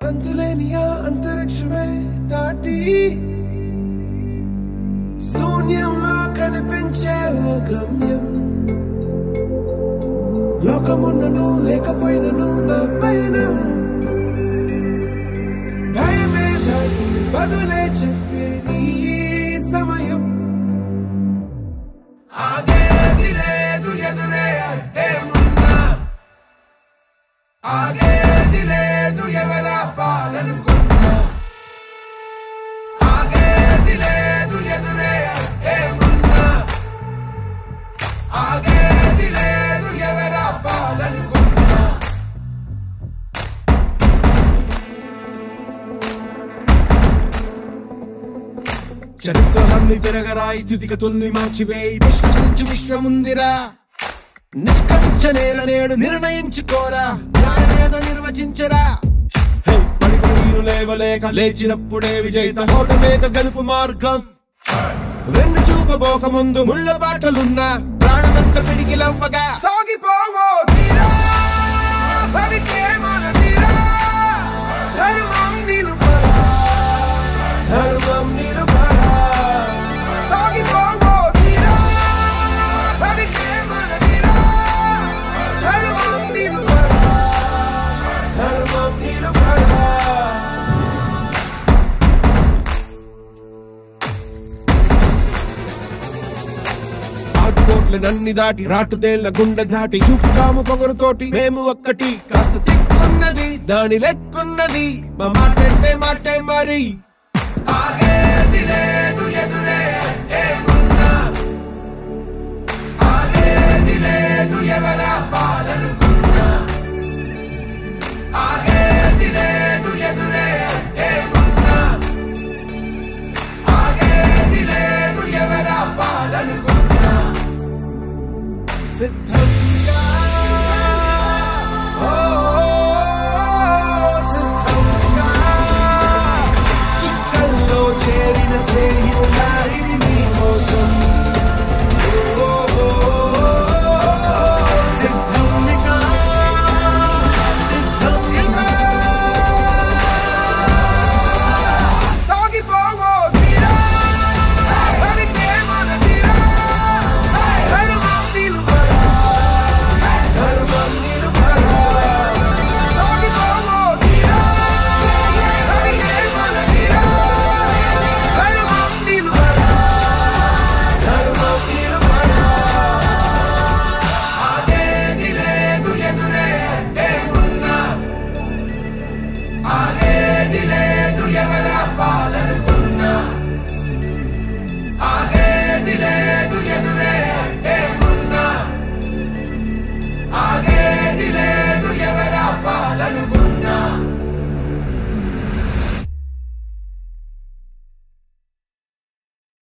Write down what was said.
అంతులేని ఆ అంతరిక్షమే దాటి శూన్యంలో కనిపించే ఓ గమ్యం లోకమున్నను లేకపోయినను నా పైన భయమే దాటి బదులే చెప్పే నీ సమయం ఆగేది లేదు ఎదురే అడ్డే ఉన్నా ఆగేది లేదు ఎవరా పాలనుకున్నా ఆగేది లేదు ఎదురే అడ్డే ఉన్నా ఆగేది లేదు ఎవరా పాలనుకున్నా చరిత్రలన్నీ తిరగరాయి స్థితిగతుల్ని మార్చివేయి విశ్వసించి విశ్వముందిరా నిష్కరించ నేల నేడు నిర్ణయించుకోరా న్యాయమేదో నిర్వచించరా హే, పడిపడి నీరు లేవలేక లేచినప్పుడే విజయిత హోటమేక గెలుపు మార్గం వెన్ను చూపబోక ముందు ముళ్ళ బాటలున్నా ప్రాణమంత పిడికిలవ్వగా సాగిపోవో తీరా భవికే మన తీరా ధర్మం నిలుపరా ధర్మం నిలుపరా సాగిపోవో తీరా భవికే మన తీరా ధర్మం నిలుపరా ధర్మం నిలుపరా ఆటుపోట్ల నన్ని దాటి రాటు తేళ్ల గుండె దాటి చూపుతాము పొగరుతోటి మేము ఒక్కటి కాస్త తిక్కున్నది దాని లెక్కున్నది మా మాటంటే మాటే మరి ఆగేది లేదు ఎదురే అడ్డే ఉన్నా. ఆగేది లేదు ఎవరా పాల